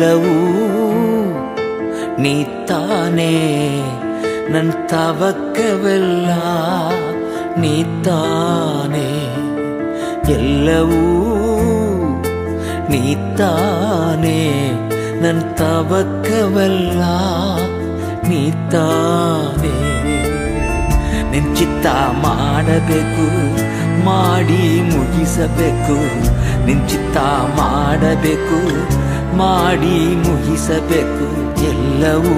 ಎಲ್ಲವೂ ನೀ ತಾನೇ ನನ್ನ ತವಕವೆಲ್ಲ ನೀ ತಾನೇ ಎಲ್ಲವೂ ನೀ ತಾನೇ ನನ್ನ ತವಕವೆಲ್ಲ ನೀ ತಾನೇ ನಿನ್ ಚಿತ್ತ ಮಾಡಬೇಕು ಮಾಡಿ ಮುಗಿಸಬೇಕು ನಿನ್ ಚಿತ್ತ ಮಾಡಬೇಕು ಮಾಡಿ ಮುಗಿಸಬೇಕು ಎಲ್ಲವೂ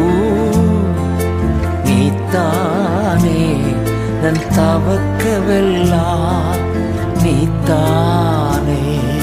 ನೀ ತಾನೇ ನನ್ನ ತವಕವೆಲ್ಲ ನೀ ತಾನೇ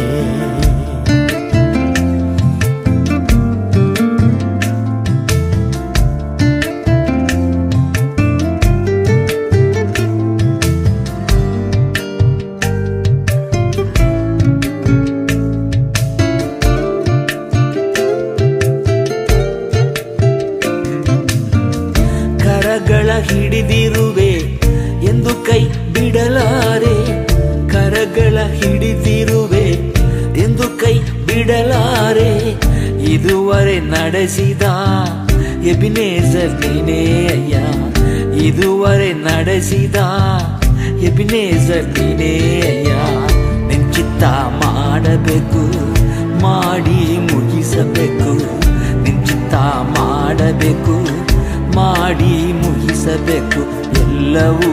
ಕರಗಳ ಹಿಡಿದಿರುವೆ ಎಂದು ಕೈ ಬಿಡಲಾರೆ ಕರಗಳ ಹಿಡಿದಿರುವೆ ಎಂದು ಕೈ ಬಿಡಲಾರೆ ಇದುವರೆ ನಡೆಸಿದ ಎಬಿನೇಸರ್ ನೀನೇ ಅಯ್ಯ ಇದುವರೆ ನಡೆಸಿದ ಎಬಿನೇಸರ್ ನೀನೇ ಅಯ್ಯ ನಿನ್ ಚಿತ್ತ ಮಾಡಬೇಕು ಮಾಡಿ ಮುಗಿಸಬೇಕು ನಿನ್ ಚಿತ್ತ ಮಾಡಬೇಕು ಮಾಡಿ ಮುಗಿಸಬೇಕು ಎಲ್ಲವೂ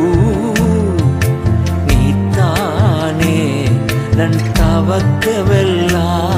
ನೀ ತಾನೇ ನನ್ನ ತವಕವೆಲ್ಲ